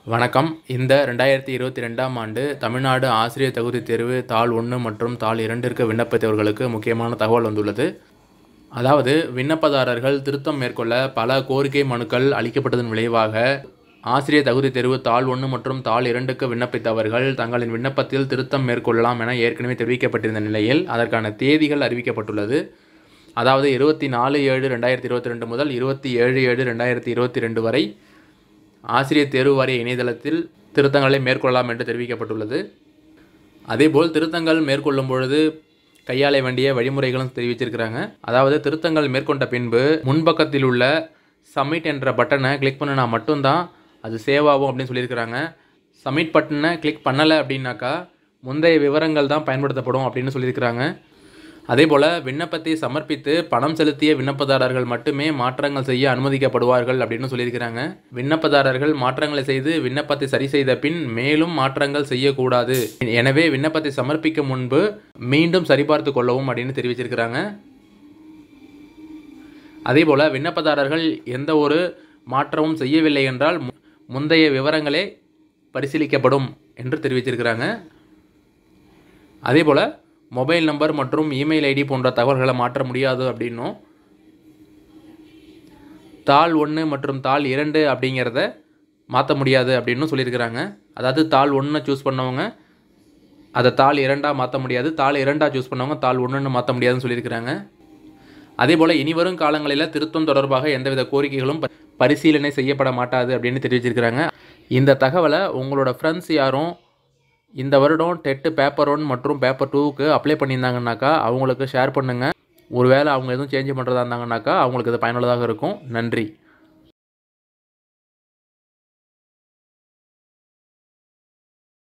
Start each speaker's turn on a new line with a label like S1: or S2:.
S1: வணக்கம் இந்த ரெண்டாயிரத்தி இருபத்தி ரெண்டாம் ஆண்டு தமிழ்நாடு ஆசிரியர் தகுதி தேர்வு தாள் ஒன்று மற்றும் தாள் இரண்டிற்கு விண்ணப்பித்தவர்களுக்கு முக்கியமான தகவல் வந்துள்ளது அதாவது விண்ணப்பதாரர்கள் திருத்தம் மேற்கொள்ள பல கோரிக்கை மனுக்கள் அளிக்கப்பட்டதன் விளைவாக ஆசிரியர் தகுதி தேர்வு தாள் ஒன்று மற்றும் தாள் இரண்டுக்கு விண்ணப்பித்தவர்கள் தங்களின் விண்ணப்பத்தில் திருத்தம் மேற்கொள்ளலாம் என ஏற்கனவே தெரிவிக்கப்பட்டிருந்த நிலையில் அதற்கான தேதிகள் அறிவிக்கப்பட்டுள்ளது அதாவது இருபத்தி நாலு ஏழு ரெண்டாயிரத்தி இருபத்தி ரெண்டு முதல் இருபத்தி ஏழு ஏழு ரெண்டாயிரத்தி இருபத்தி ரெண்டு வரை ஆசிரியர் தேர்வு வாரிய இணையதளத்தில் திருத்தங்களை மேற்கொள்ளலாம் என்று தெரிவிக்கப்பட்டுள்ளது அதேபோல் திருத்தங்கள் மேற்கொள்ளும் பொழுது கையாள வேண்டிய வழிமுறைகளும் தெரிவிச்சிருக்கிறாங்க அதாவது திருத்தங்கள் மேற்கொண்ட பின்பு முன்பக்கத்தில் உள்ள சப்மிட் என்ற பட்டனை கிளிக் பண்ணினா மட்டும்தான் அது சேவ் ஆகும் அப்படின்னு சொல்லியிருக்கிறாங்க சப்மிட் பட்டனை கிளிக் பண்ணலை அப்படின்னாக்கா முந்தைய விவரங்கள் தான் பயன்படுத்தப்படும் அப்படின்னு சொல்லியிருக்கிறாங்க அதே போல் விண்ணப்பத்தை சமர்ப்பித்து பணம் செலுத்திய விண்ணப்பதாரர்கள் மட்டுமே மாற்றங்கள் செய்ய அனுமதிக்கப்படுவார்கள் அப்படின்னு சொல்லியிருக்கிறாங்க விண்ணப்பதாரர்கள் மாற்றங்களை செய்து விண்ணப்பத்தை சரி செய்த பின் மேலும் மாற்றங்கள் செய்யக்கூடாது எனவே விண்ணப்பத்தை சமர்ப்பிக்கும் முன்பு மீண்டும் சரிபார்த்து கொள்ளவும் அப்படின்னு தெரிவிச்சிருக்கிறாங்க அதே போல் விண்ணப்பதாரர்கள் எந்த ஒரு மாற்றமும் செய்யவில்லை என்றால் மு- முந்தைய விவரங்களே பரிசீலிக்கப்படும் என்று தெரிவிச்சிருக்கிறாங்க அதே போல் மொபைல் நம்பர் மற்றும் இமெயில் ஐடி போன்ற தகவல்களை மாற்ற முடியாது அப்படின்னும் தாள் ஒன்று மற்றும் தாள் இரண்டு அப்படிங்கிறத மாற்ற முடியாது அப்படின்னு சொல்லியிருக்கிறாங்க அதாவது தாள் ஒன்று சூஸ் பண்ணவங்க அதை தாள் இரண்டாக மாற்ற முடியாது தாள் இரண்டாக சூஸ் பண்ணவங்க தாள் ஒன்றுன்னு மாற்ற முடியாதுன்னு சொல்லியிருக்கிறாங்க அதே போல் இனிவரும் காலங்களில் திருத்தம் தொடர்பாக எந்தவித கோரிக்கைகளும் ப- பரிசீலனை செய்யப்பட மாட்டாது அப்படின்னு தெரிவிச்சிருக்கிறாங்க இந்த தகவலை உங்களோட ஃப்ரெண்ட்ஸ் யாரும் இந்த வருடம் டெட்டு பேப்பர் ஒன் மற்றும் பேப்பர் டூவுக்கு அப்ளை பண்ணியிருந்தாங்கனாக்கா அவங்களுக்கு ஷேர் பண்ணுங்கள் ஒருவேளை அவங்க எதுவும் சேஞ்ச் பண்ணுறதா இருந்தாங்கனாக்கா அவங்களுக்கு இது பயனுள்ளதாக இருக்கும் நன்றி